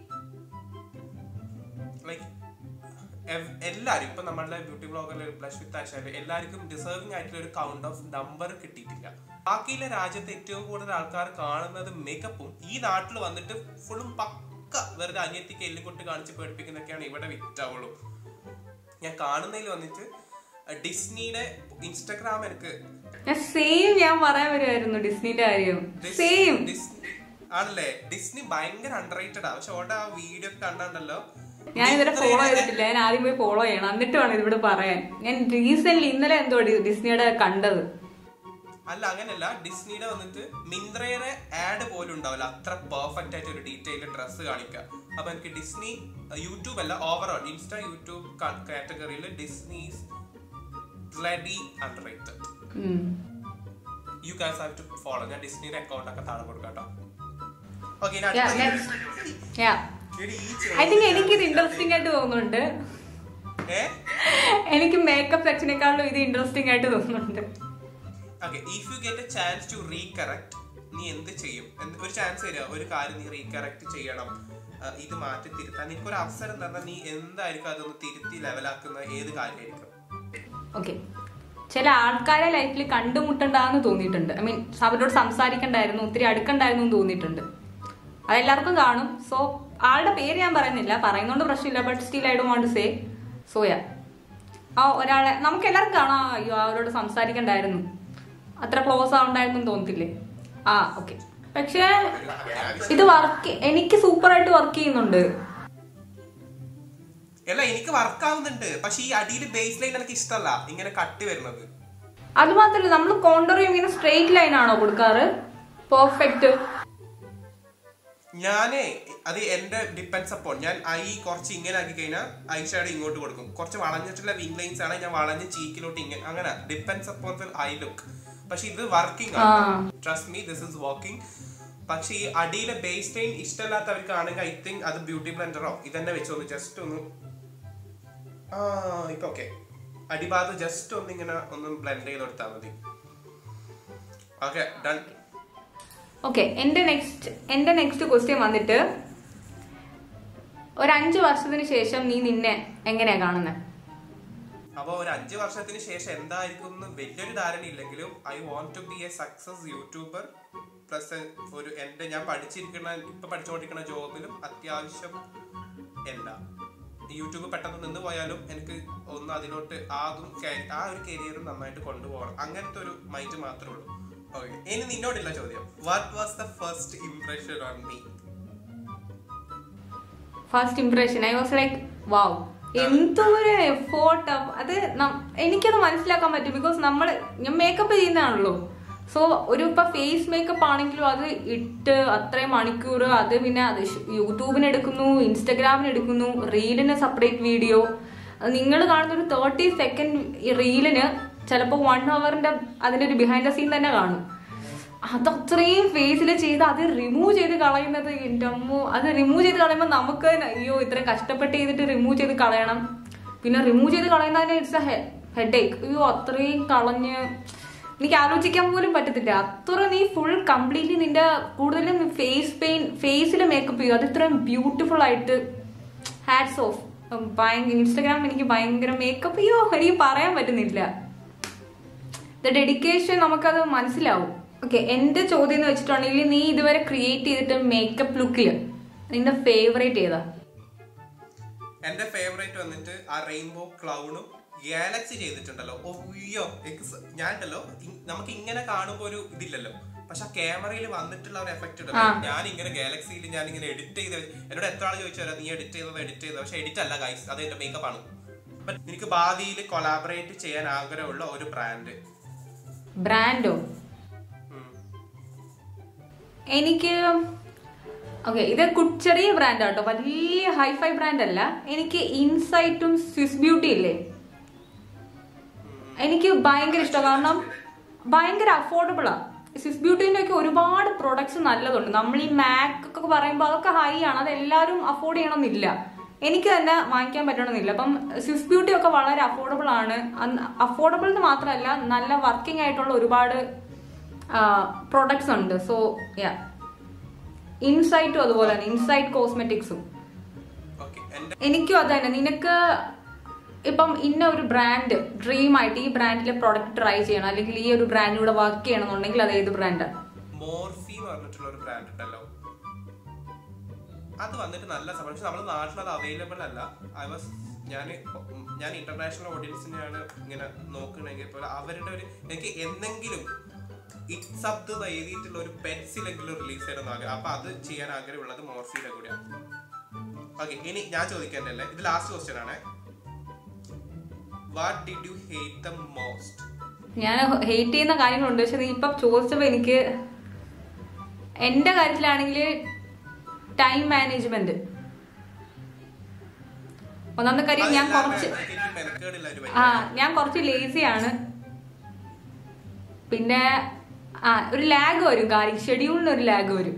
ലൈക്ക് എല്ലാരും ഇപ്പൊ നമ്മളുടെ ബ്യൂട്ടി ബ്ലോഗറിൽ ബ്ലഷ് വിത്ത് ആശാല് എല്ലാവർക്കും ഡിസേർവിംഗ് ആയിട്ടുള്ള ഒരു കൗണ്ട് ഓഫ് നമ്പർ കിട്ടിയിട്ടില്ല ബാക്കിയുള്ള രാജ്യത്ത് ഏറ്റവും കൂടുതൽ ആൾക്കാർ കാണുന്നത് മേക്കപ്പും ഈ നാട്ടിൽ വന്നിട്ട് ഫുള്ളും പക്ക വെറുതെ അനിയത്തിക്ക് എല്ലുകൊട്ട് കാണിച്ച് പേടിപ്പിക്കുന്നൊക്കെയാണ് ഇവിടെ വിറ്റാവുള്ളൂ ഞാൻ കാണുന്നതിൽ വന്നിട്ട് ഡിസ്നിയുടെ ഇൻസ്റ്റഗ്രാം എനിക്ക് ഞാൻ സെയിം ഞാൻ പറയാൻ വരുമായിരുന്നു ഡിസ്നിന്റെ കാര്യം ഡിസ്- സെയിം ഡിസ്നി ആണല്ലേ ഡിസ്നി ഭയങ്കര അണ്ടർറേറ്റഡ് ആ പക്ഷെ ഓടെ ആ വീഡിയോ കണ്ടുണ്ടല്ലോ ഞാൻ ഇതുവരെ ഫോളോ ചെയ്തിട്ടില്ല ഞാൻ ആദ്യം പോയി ഫോളോ ചെയ്യണം എന്നിട്ട് വേണം ഇതിവിടെ പറയാൻ ഞാൻ റീസെന്റ് ഇന്നലെ എന്തോ ഡി- ഡിസ്നിയുടെ കണ്ടത് അല്ല അങ്ങനെയല്ല ഡിസ്നിയുടെ വന്നിട്ട് മിന്ത്രയുടെ ആഡ് പോലും ഉണ്ടാവില്ല അത്ര പെർഫെക്റ്റ് ആയിട്ട് ഒരു ഡീറ്റെയിൽ ഡ്രസ്സ് കാണിക്കുക അപ്പൊ എനിക്ക് ഡിസ്നി യൂട്യൂബ് അല്ല ഓവറോൾ ഇൻസ്റ്റ യൂട്യൂബ് കാറ്റഗറിയിൽ ഡിസ്നി ബ്ലഡി അണ്ടർ റേറ്റഡ് ഉം. You guys have to follow ഞാൻ ഡിസ്നിയുടെ അക്കൗണ്ട് ഒക്കെ താഴെ കൊടുക്കാം കേട്ടോ ഓക്കെ Yeah, next. Yeah. I think എനിക്കിത് ഇൻട്രസ്റ്റിംഗ് ആയിട്ട് തോന്നുന്നുണ്ട് എനിക്ക് മേക്കപ്പ് സെക്ഷനേക്കാളും ഇത് ഇൻട്രസ്റ്റിംഗ് ആയിട്ട് തോന്നുന്നുണ്ട് okay if you get a chance to recorrect നീ എന്ത് ചെയ്യും എന്ത് ഒരു ചാൻസ് തരിക ഒരു കാര്യം നീ റീകറക്റ്റ് ചെയ്യണം ആ, ഇത് മാറ്റി തിരുത്താൻ നിനക്കൊരു അവസരം തന്നാൽ നീ എന്തായിരിക്കും അതൊന്ന് തിരുത്തി ലെവലാക്കുന്ന ഏത് കാര്യമായിരിക്കും ഓക്കെ ചില ആൾക്കാരെ ലൈഫിൽ കണ്ടുമുട്ടണ്ടെന്ന് തോന്നിയിട്ടുണ്ട് ഐ മീൻ അവരോട് സംസാരിക്കണ്ടായിരുന്നു ഒത്തിരി അടുക്കണ്ടായിരുന്നു എന്ന് തോന്നിയിട്ടുണ്ട് അതെല്ലാവർക്കും കാണും സോ ആളുടെ പേര് ഞാൻ പറയുന്നില്ല പറയുന്നോണ്ട് പ്രശ്നമില്ല but still I do want say സോയ ആ ഒരാളെ നമുക്ക് എല്ലാവർക്കും കാണാം അയ്യോ അവരോട് സംസാരിക്കണ്ടായിരുന്നു അത്ര ക്ലോസ് ആവണ്ടായിരുന്നു എന്ന് തോന്നത്തില്ലേ ആ ഓക്കെ പക്ഷേ ഇത് വർക്ക് എനിക്ക് സൂപ്പറായിട്ട് വർക്ക് ചെയ്യുന്നുണ്ട് അല്ല എനിക്ക് വർക്ക് ആവുന്നുണ്ട് പക്ഷെ ഈ അടിയിൽ ബേസ് ലൈൻ എനിക്ക് ഇഷ്ടമല്ല ഇങ്ങനെ കട്ടി വരുന്നത് അത് മാത്രല്ല നമ്മൾ കോണ്ടർ ഇങ്ങനെ സ്ട്രെയിറ്റ് ലൈൻ ആണോ കൊടുക്കാറ് പെർഫെക്റ്റ് ഞാനേ അത് എന്റെ ഡിപ്പെൻസ് അപ്പോൺ ഞാൻ ഐ കുറച്ച് ഇങ്ങനെ ആക്കി കഴിഞ്ഞാൽ ഐ ഷാഡ് ഇങ്ങോട്ട് കൊടുക്കും കുറച്ച് വളഞ്ഞിട്ടുള്ള വിങ് ലൈൻസ് ആണ് ഞാൻ വളഞ്ഞ് ചീക്കിലോട്ട് ഇങ്ങനെ അങ്ങനെ ഡിപ്പെൻസ് അപ്പോൺ ഐ ലുക്ക് പക്ഷെ ഇത് വർക്കിംഗ് ആണ് trust me this is working പക്ഷെ ഈ അടിയിലെ ബേസ് ലൈൻ ഇഷ്ടമല്ലാത്തവർക്കാണെങ്കിൽ ഐ തിങ്ക് അത് ബ്യൂട്ടി ബ്ലെൻഡറോ ഇതന്നെ വെച്ചൊന്ന് ജസ്റ്റ് ഒന്ന് ആ ഇപ്പൊ ഓക്കെ അടിഭാഗത്ത് ജസ്റ്റ് ഒന്ന് ഇങ്ങനെ ഒന്ന് ബ്ലെൻഡ് ചെയ്ത് കൊടുത്താൽ മതി ഓക്കെ ഡൺ ഓക്കെ എന്റെ നെക്സ്റ്റ് എന്റെ നെക്സ്റ്റ് ക്വസ്റ്റ്യൻ വന്നിട്ട് ഒരു അഞ്ച് വർഷത്തിന് ശേഷം നീ നിന്നെ എങ്ങനെയാ കാണുന്നത് അപ്പൊ ഒരു അഞ്ചു വർഷത്തിന് ശേഷം എന്തായിരിക്കും എന്ന് വലിയൊരു ധാരണ ഇല്ലെങ്കിലും I want to be a success YouTuber plus ഒരു എന്റെ ഞാൻ പഠിച്ചിരിക്കുന്ന ഇപ്പൊ പഠിച്ചുകൊണ്ടിരിക്കുന്ന ജോബിലും അത്യാവശ്യം എല്ലാ യൂട്യൂബ് പെട്ടെന്ന് നിന്ന് പോയാലും എനിക്ക് ഒന്ന് അതിലോട്ട് ആതും കെ- ആ ഒരു കരിയറും നന്നായിട്ട് കൊണ്ടുപോകണം അങ്ങനത്തെ ഒരു മൈൻഡ് മാത്രമേ ഉള്ളൂ ഓക്കെ ഇനി നിന്നോടില്ല ചോദ്യം what was the first impression on me first impression I was like wow എന്തോ ഒരു എഫോർട്ട് അത് നം- എനിക്കത് മനസ്സിലാക്കാൻ പറ്റും ബിക്കോസ് നമ്മൾ ഞാൻ മേക്കപ്പ് ചെയ്യുന്നതാണല്ലോ സോ ഒരു ഇപ്പൊ ഫേസ് മേക്കപ്പ് ആണെങ്കിലും അത് ഇട്ട് അത്രയും മണിക്കൂർ അത് പിന്നെ അത് ഷ്- യൂട്യൂബിന് എടുക്കുന്നു ഇൻസ്റ്റഗ്രാമിന് എടുക്കുന്നു റീലിന് സെപ്പറേറ്റ് വീഡിയോ നിങ്ങൾ കാണുന്ന ഒരു തേർട്ടി സെക്കൻഡ് റീലിന് ചിലപ്പോൾ വൺ അവറിന്റെ അതിന്റെ ഒരു ബിഹൈൻഡ് ദ സീൻ തന്നെ കാണും അത് അത്രയും ഫേസിൽ ചെയ്ത് അത് റിമൂവ് ചെയ്ത് കളയുന്നത് എൻ്റെ അമ്മോ അത് റിമൂവ് ചെയ്ത് കളയുമ്പോൾ നമുക്ക് തന്നെ അയ്യോ ഇത്രയും കഷ്ടപ്പെട്ട് ചെയ്തിട്ട് റിമൂവ് ചെയ്ത് കളയണം പിന്നെ റിമൂവ് ചെയ്ത് കളയുന്നതിന് ഇറ്റ്സ് എ ഹെഡ് ഏക്ക് അയ്യോ അത്രയും കളഞ്ഞ് എനിക്ക് ആലോചിക്കാൻ പോലും പറ്റത്തില്ല അത്ര നീ ഫുൾ കംപ്ലീറ്റ്ലി നിന്റെ കൂടുതലും ഫേസ് പെയിൻ ഫേസിൽ മേക്കപ്പ് ചെയ്യും അത് ഇത്രയും ബ്യൂട്ടിഫുൾ ആയിട്ട് ഹാറ്റ്സ് ഓഫ് ഭയങ്കര ഇൻസ്റ്റഗ്രാം എനിക്ക് ഭയങ്കര മേക്കപ്പ് അയ്യോ എനിക്ക് പറയാൻ പറ്റുന്നില്ല ദ ഡെഡിക്കേഷൻ നമുക്കത് മനസ്സിലാവും ഓക്കെ എന്റെ ചോദ്യം എന്ന് വെച്ചിട്ടുണ്ടെങ്കിൽ നീ ഇതുവരെ ക്രിയേറ്റ് ചെയ്തിട്ട് മേക്കപ്പ് ലുക്കിൽ നിന്റെ ഫേവറേറ്റ് ഏതാ എന്റെ ഫേവറേറ്റ് വന്നിട്ട് ആ റെയിൻബോ ക്ലൗഡും ഗാലക്സി ചെയ്തിട്ടുണ്ടല്ലോ ഒയ്യോ ഞാൻ ഉണ്ടല്ലോ ഇ- നമുക്ക് ഇങ്ങനെ കാണുമ്പോ ഒരു ഇതില്ലല്ലോ പക്ഷെ ആ ക്യാമറയിൽ വന്നിട്ടുള്ള ഒരു എഫക്റ്റ് ആ. ഞാൻ ഇങ്ങനെ ഗാലക്സിയിൽ ഞാൻ ഇങ്ങനെ എഡിറ്റ് ചെയ്ത് എന്നോട് എത്ര ആൾ ചോദിച്ചാൽ നീ എഡിറ്റ് ചെയ്തത് എഡിറ്റ് ചെയ്തത് പക്ഷെ എഡിറ്റ് അല്ല ഗൈസ് അത് എന്റെ മേക്കപ്പ് ആണ് But എനിക്ക് ഭാവിയിൽ കൊളാബറേറ്റ് ചെയ്യാൻ ആഗ്രഹമുള്ള ഒരു ബ്രാൻഡ് ബ്രാൻഡോ എനിക്ക് ഓക്കെ ഇത് കു- ചെറിയ ബ്രാൻഡ് ആട്ടോ വലിയ ഹൈഫൈ ബ്രാൻഡ് അല്ല എനിക്ക് ഇൻസൈറ്റും സ്വിസ് ബ്യൂട്ടി ഇല്ലേ എനിക്ക് ഭയങ്കര ഇഷ്ടം കാരണം ഭയങ്കര അഫോർഡബിൾ ആ സ്വിസ് ബ്യൂട്ടിന്റെ ഒക്കെ ഒരുപാട് പ്രൊഡക്ട്സ് നല്ലതുണ്ട് നമ്മൾ ഈ മാക് ഒക്കെ പറയുമ്പോൾ അതൊക്കെ ഹൈ ആണ് അത് എല്ലാവരും അഫോർഡ് ചെയ്യണമെന്നില്ല എനിക്ക് തന്നെ വാങ്ങിക്കാൻ പറ്റണമെന്നില്ല അപ്പം സ്വിസ് ബ്യൂട്ടി ഒക്കെ വളരെ അഫോർഡബിൾ ആണ് അഫോർഡബിൾ എന്ന് മാത്രമല്ല നല്ല വർക്കിംഗ് ആയിട്ടുള്ള ഒരുപാട് പ്രൊഡക്ട്സ് ഉണ്ട് സോ യാ ഇൻസൈറ്റും അതുപോലെ തന്നെ ഇൻസൈറ്റ് കോസ്മെറ്റിക്സും ഓക്കെ എന്റെ എനിക്കും അത് തന്നെ നിനക്ക് ഇപ്പം ഇന്ന ഒരു ബ്രാൻഡ് ഡ്രീം ആയിട്ട് ഈ ബ്രാൻഡിലെ പ്രോഡക്റ്റ് ട്രൈ ചെയ്യണം അല്ലെങ്കിൽ ഈ ഒരു ബ്രാൻഡിലൂടെ വർക്ക് ചെയ്യണമെന്നുണ്ടെങ്കിൽ അത് ഏത് ബ്രാൻഡാണ് മോർഫി എന്ന് പറഞ്ഞിട്ടുള്ള ഒരു ബ്രാൻഡ് ഉണ്ടല്ലോ അത് വന്നിട്ട് നല്ല സമയം പക്ഷെ നമ്മുടെ നാട്ടിൽ അത് അവൈലബിൾ അല്ല ഐ വാസ് ഞാൻ ഞാൻ ഇന്റർനാഷണൽ ഓഡിയൻസിനെയാണ് ഇങ്ങനെ നോക്കണമെങ്കിൽ ഇപ്പോൾ അവരുടെ ഒരു എനിക്ക് എന്തെങ്കിലും ഇറ്റ്സ് അബ്ദ് എഴുതിയിട്ടുള്ള ഒരു പെറ്റ്സിലെങ്കിലും റിലീസ് ചെയ്യണമെന്ന് ആഗ്രഹം അപ്പൊ അത് ചെയ്യാൻ ആഗ്രഹമുള്ളത് മോർഫിയുടെ കൂടെയാണ് ഓക്കെ ഇനി ഞാൻ ചോദിക്കേണ്ടല്ലേ ഇത് ലാസ്റ്റ് ക്വസ്റ്റ്യൻ ആണ് what did you hate the most ഞാൻ ഹേറ്റ് ചെയ്യുന്ന കാര്യങ്ങളുണ്ട് പക്ഷെ നീ ഇപ്പം ചോദിച്ചപ്പോൾ എനിക്ക് എൻ്റെ കാര്യത്തിലാണെങ്കിൽ ടൈം മാനേജ്മെന്റ് ഒന്നാമത്തെ കാര്യം ഞാൻ കുറച്ച് മെനക്കേടില്ല ഒരു ആ ഞാൻ കുറച്ച് ലേസിയാണ് പിന്നെ ആ ഒരു ലാഗ് വരും കാര്യം ഷെഡ്യൂളിന് ഒരു ലാഗ് വരും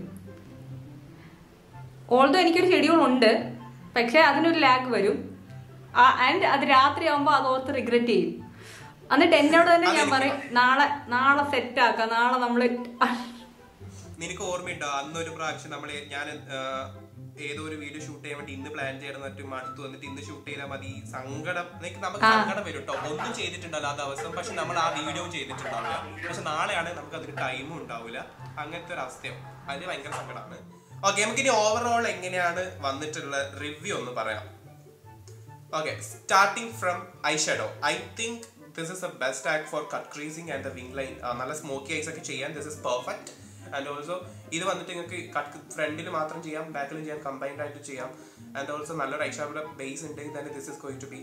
ഓൾദോ എനിക്കൊരു ഷെഡ്യൂൾ ഉണ്ട് പക്ഷെ അതിനൊരു ലാഗ് വരും ആൻഡ് അത് രാത്രി ആവുമ്പോൾ അത് ഓർത്ത് റിഗ്രറ്റ് ചെയ്യും എന്നിട്ട് എന്നോട് തന്നെ ഞാൻ പറയും നാളെ നാളെ സെറ്റ് ആക്കാം നാളെ നമ്മൾ നിനക്ക് ഓർമ്മയുണ്ടോ അന്നൊരു പ്രാവശ്യം നമ്മൾ ഞാൻ ഏതോ ഒരു വീഡിയോ ഷൂട്ട് ചെയ്യാൻ വേണ്ടി ഇന്ന് പ്ലാൻ ചെയ്യണം എന്നിട്ട് അടുത്ത് വന്നിട്ട് ഇന്ന് ഷൂട്ട് ചെയ്താൽ മതി ഈ സങ്കടം like നമുക്ക് സങ്കടം വരും കേട്ടോ ഒന്നും ചെയ്തിട്ടുണ്ടല്ലോ ആ ദിവസം പക്ഷെ നമ്മൾ ആ വീഡിയോ ചെയ്തിട്ടുണ്ടാവില്ല പക്ഷെ നാളെയാണ് നമുക്ക് അതിന് ടൈമും ഉണ്ടാവില്ല അങ്ങനത്തെ ഒരു അവസ്ഥയും അതിന് ഭയങ്കര സങ്കടമാണ് ഓക്കെ നമുക്ക് ഇനി ഓവറോൾ എങ്ങനെയാണ് വന്നിട്ടുള്ള റിവ്യൂ ഒന്ന് പറയാം Okay, starting from eyeshadow. I think this is the best act for cut creasing and the wing line. Uh, നല്ല സ്മോക്കി ഐസ് ഒക്കെ ചെയ്യാൻ this is perfect and also ഇത് വന്നിട്ട് നിങ്ങൾക്ക് കട്ട് ഫ്രണ്ടിൽ മാത്രം ചെയ്യാം ബാക്കിലും ചെയ്യാം കമ്പൈൻഡ് ആയിട്ട് ചെയ്യാം ആൻഡ് ഓൾസോ നല്ലൊരു ഐഷാഡോയുടെ ബേസ് ഉണ്ടെങ്കിൽ തന്നെ this is going to be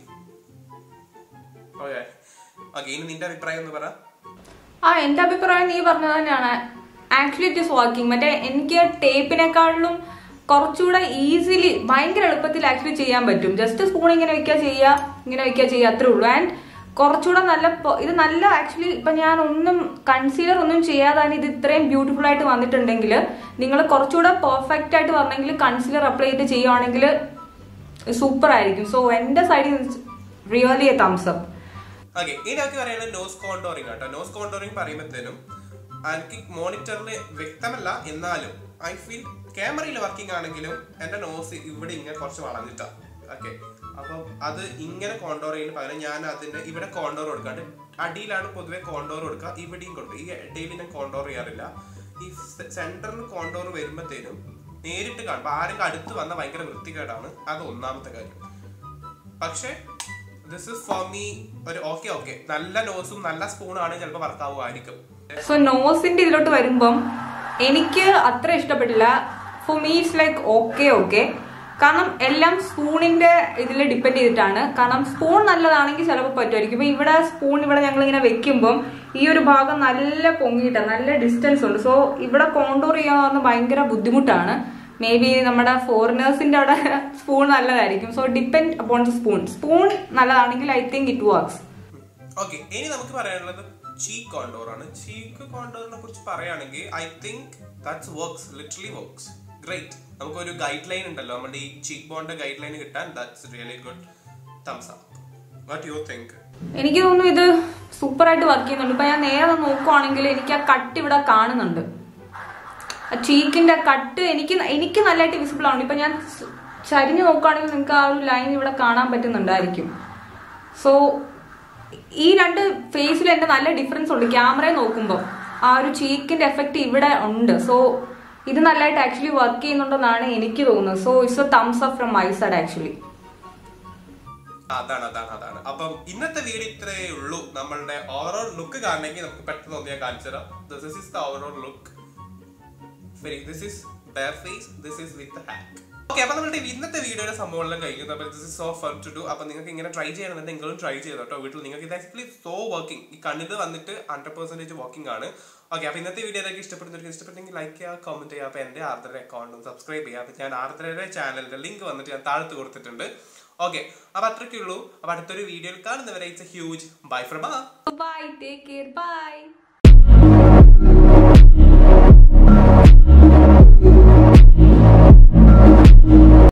okay okay ഇനി നിന്റെ അഭിപ്രായം എന്ന് പറ ആ എന്റെ അഭിപ്രായം നീ പറഞ്ഞത് തന്നെയാണ് ആക്ച്വലി ഇറ്റ് ഇസ് വർക്കിംഗ് മറ്റേ എനിക്ക് ടേപ്പിനെക്കാളിലും കുറച്ചുകൂടെ ഈസിലി ഭയങ്കര എളുപ്പത്തിൽ ആക്ച്വലി ചെയ്യാൻ പറ്റും ജസ്റ്റ് സ്പൂൺ ഇങ്ങനെ വെക്കുക ചെയ്യുക ഇങ്ങനെ വെക്കുക ചെയ്യുക അത്രേ ഉള്ളൂ ആൻഡ് കുറച്ചുകൂടെ നല്ല പ- ഇത് നല്ല ആക്ച്വലി ഇപ്പൊ ഞാൻ ഒന്നും കൺസീലർ ഒന്നും ചെയ്യാതെ തന്നെ ഇത് ഇത്രയും ബ്യൂട്ടിഫുൾ ആയിട്ട് വന്നിട്ടുണ്ടെങ്കിൽ നിങ്ങൾ കുറച്ചുകൂടെ പെർഫെക്റ്റ് ആയിട്ട് പറഞ്ഞെങ്കിൽ കൺസീലർ അപ്ലൈ ചെയ്ത് ചെയ്യുവാണെങ്കിൽ സൂപ്പർ ആയിരിക്കും സോ എന്റെ സൈഡിൽ really a thumbs up okay ഇനി നമുക്ക് പറയുന്നത് നോസ് കോണ്ടോറിങ് കേട്ടോ നോസ് കോണ്ടോറിങ് പറയുമ്പോഴത്തേനും എനിക്ക് മോണിറ്ററിൽ വ്യക്തമല്ല എന്നാലും ഐ ഫീൽ ക്യാമറയിൽ വർക്കിംഗ് ആണെങ്കിലും എൻ്റെ നോസ് ഇവിടെ ഇങ്ങനെ കുറച്ച് വളഞ്ഞിട്ടാ ഓക്കെ അപ്പം അത് ഇങ്ങനെ കോണ്ടോർ ചെയ്യുന്ന പകരം ഞാൻ അതിന് ഇവിടെ കോണ്ടോർ കൊടുക്കാണ്ട് അടിയിലാണ് പൊതുവെ കോണ്ടോർ കൊടുക്കുക ഇവിടെയും കൊടുക്കുക ഈ ഇടയിൽ ഞാൻ കോണ്ടോർ ചെയ്യാറില്ല ഈ സെന്ററിൽ കോണ്ടോർ വരുമ്പോഴത്തേനും നേരിട്ട് കാണുമ്പോൾ ആരെങ്കിലും അടുത്ത് വന്ന ഭയങ്കര വൃത്തികേടാണ് അത് ഒന്നാമത്തെ കാര്യം പക്ഷേ ദിസ് ഇസ് ഫോർ മീ ഒരു ഓക്കെ ഓക്കെ നല്ല നോസും നല്ല സ്പൂണും ആണ് ചിലപ്പോൾ വർക്കാവുമായിരിക്കും സോ നോസിന്റെ ഇതിലോട്ട് വരുമ്പം എനിക്ക് അത്ര ഇഷ്ടപ്പെട്ടില്ല for me it's like okay okay കാരണം എല്ലാം സ്പൂണിന്റെ ഇതിൽ ഡിപ്പെൻഡ് ചെയ്തിട്ടാണ് കാരണം സ്പൂൺ നല്ലതാണെങ്കിൽ ചിലപ്പോൾ പറ്റുമായിരിക്കും ഇപ്പൊ ഇവിടെ സ്പൂൺ ഇവിടെ ഞങ്ങൾ ഇങ്ങനെ വെക്കുമ്പം ഈ ഒരു ഭാഗം നല്ല പൊങ്ങിയിട്ടാണ് നല്ല ഡിസ്റ്റൻസ് ഉണ്ട് സോ ഇവിടെ കോണ്ടൂർ ചെയ്യാൻ ഭയങ്കര ബുദ്ധിമുട്ടാണ് മേ ബി നമ്മുടെ ഫോറിനേഴ്സിന്റെ അവിടെ സ്പൂൺ നല്ലതായിരിക്കും so depend upon the spoon spoon നല്ലതാണെങ്കിൽ I think it works okay ഇനി നമുക്ക് പറയാനുള്ളത് ചീക്ക് കോണ്ടോർ ആണ് ചീക്ക് കോണ്ടോറിനെ കുറിച്ച് പറയുകയാണെങ്കിൽ I think that's works literally works great നമുക്കൊരു ഗൈഡ് ലൈൻ ഉണ്ടല്ലോ നമ്മുടെ ഈ ചീക്ക് ബോണ്ട് ഗൈഡ് ലൈൻ കിട്ടാൻ that's really good thumbs up what you think എനിക്ക് തോന്നുന്നു ഇത് സൂപ്പർ ആയിട്ട് വർക്ക് ചെയ്യുന്നുണ്ട് ഇപ്പൊ ഞാൻ നേരെ നോക്കുവാണെങ്കിൽ എനിക്ക് ആ കട്ട് ഇവിടെ കാണുന്നുണ്ട് ആ ചീക്കിന്റെ കട്ട് എനിക്ക് എനിക്ക് നല്ലതായിട്ട് വിസിബിൾ ആണ് ഇപ്പൊ ഞാൻ സ് ചരിഞ്ഞു നോക്കുവാണെങ്കിൽ നിങ്ങൾക്ക് ആ ഒരു ലൈൻ ഇവിടെ കാണാൻ പറ്റുന്നുണ്ടായിരിക്കും സോ ഈ രണ്ട് ഫേസിൽ എന്റെ നല്ല ഡിഫറൻസ് ഉണ്ട് ക്യാമറയെ നോക്കുമ്പോൾ ആ ഒരു ചീക്കിന്റെ എഫക്റ്റ് ഇവിടെ ഉണ്ട് സോ ഇത് നല്ലതായിട്ട് ആക്ച്വലി വർക്ക് ചെയ്യുന്നുണ്ടെന്നാണ് എനിക്ക് തോന്നുന്നത് so it's a thumbs up from my side actually അതാണ് അതാണ് അതാണ് അപ്പം ഇന്നത്തെ വീഡിയോ ഇത്രയേ ഉള്ളൂ നമ്മളുടെ ഓവറോൾ ലുക്ക് കാണണമെങ്കിൽ നമുക്ക് പെട്ടെന്ന് ഒന്ന് ഞാൻ കാണിച്ചു തരാം this is the overall look very this is bare face this is with hack okay അപ്പൊ നമ്മുടെ ഇന്നത്തെ വീഡിയോയുടെ സംഭവമെല്ലാം കഴിക്കുന്നു അപ്പൊ this is so fun to do അപ്പൊ നിങ്ങൾക്ക് ഇങ്ങനെ ട്രൈ ചെയ്യണമെന്നുണ്ടെങ്കിൽ നിങ്ങളും ട്രൈ ചെയ്തോ കേട്ടോ വീട്ടിൽ നിങ്ങൾക്ക് ഇത് ആക്ച്വലി സോ വർക്കിംഗ് ഈ കണ്ണിൽ വന്നിട്ട് ഹൺഡ്രഡ് പെർസെന്റേജ് വർക്കിംഗ് ആണ് ഓക്കെ അപ്പൊ ഇന്നത്തെ വീഡിയോ ഏതൊക്കെ ഇഷ്ടപ്പെടുന്നവർക്ക് ഇഷ്ടപ്പെട്ടെങ്കിൽ ലൈക്ക് ചെയ്യുക കമന്റ് ചെയ്യുക അപ്പൊ എന്റെ ആർദ്ര അക്കൗണ്ടും സബ്സ്ക്രൈബ് ചെയ്യുക അപ്പൊ ഞാൻ ആർദ്രയുടെ ചാനലിന്റെ ലിങ്ക് വന്നിട്ട് ഞാൻ താഴത്ത് കൊടുത്തിട്ടുണ്ട് ഓക്കെ അപ്പൊ അത്രയ്ക്കുള്ളൂ അപ്പൊ അടുത്തൊരു വീഡിയോയിൽ കാണുന്നവരെ it's a huge bye from bye take care by